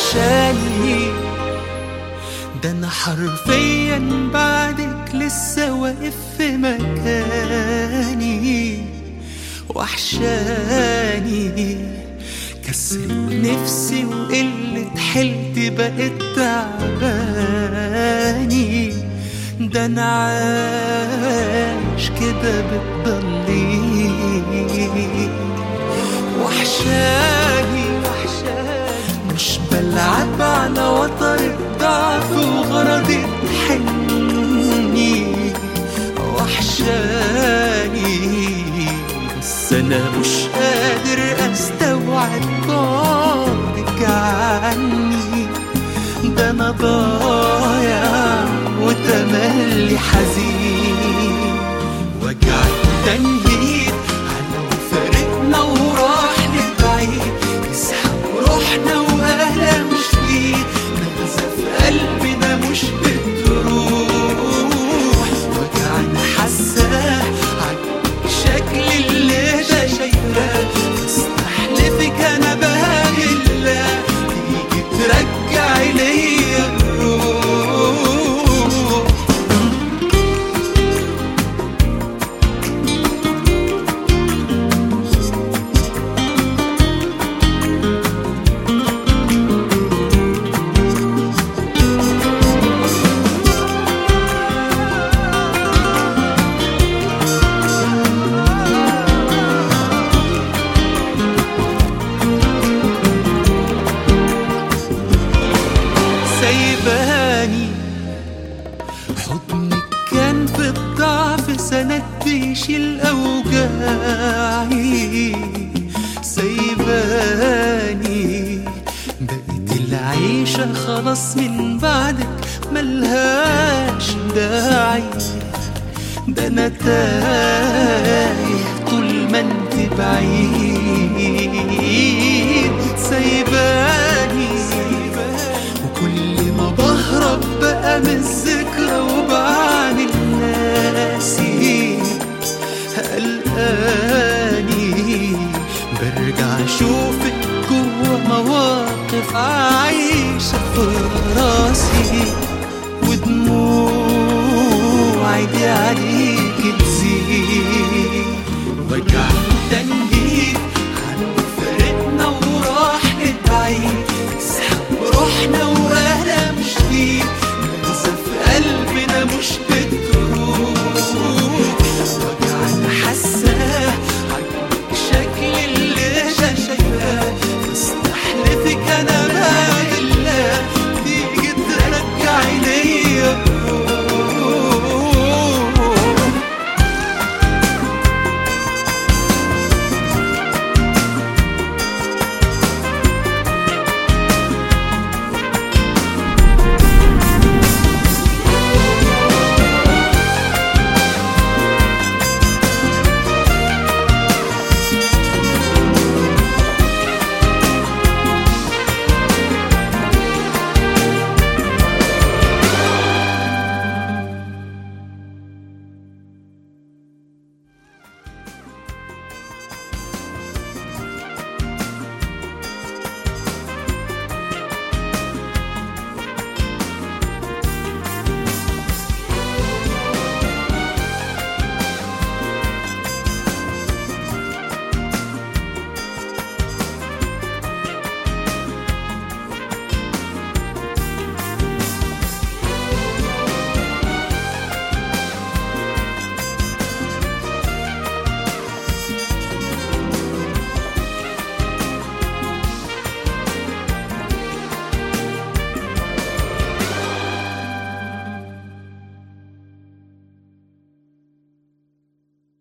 وحشاني ده انا حرفيا بعدك لسه واقف في مكاني وحشاني كسرت نفسي وقلة حيلتي بقت تعباني ده انا عايش كده بتضلي وحشاني وحشاني مش بلعب على وتر الضعف وغرضي تحني وحشاني بس انا مش قادر استوعب بعدك عني ده انا ضايع وتملي حزين وجع تنهيد على فارقنا وراح لبعيد يسحب روحنا واهلا مش فيه نغزة في قلبنا مش بتروح وجعنا حساه عجبك شكل اللي ده شايفاه استحلفك انا بهاجي الله تيجي ترجعي ليا الروح سايباني حضنك كان في الضعف سند بيشيل أوجاعي سايباني بقيت العيشة خلاص من بعدك ملهاش داعي ده أنا تايه طول ما انت بعيد سايباني وكل ما بهرب بقى من الذكرى وبعمل ناسي قلقاني برجع اشوفك جوا مواقف عايشة في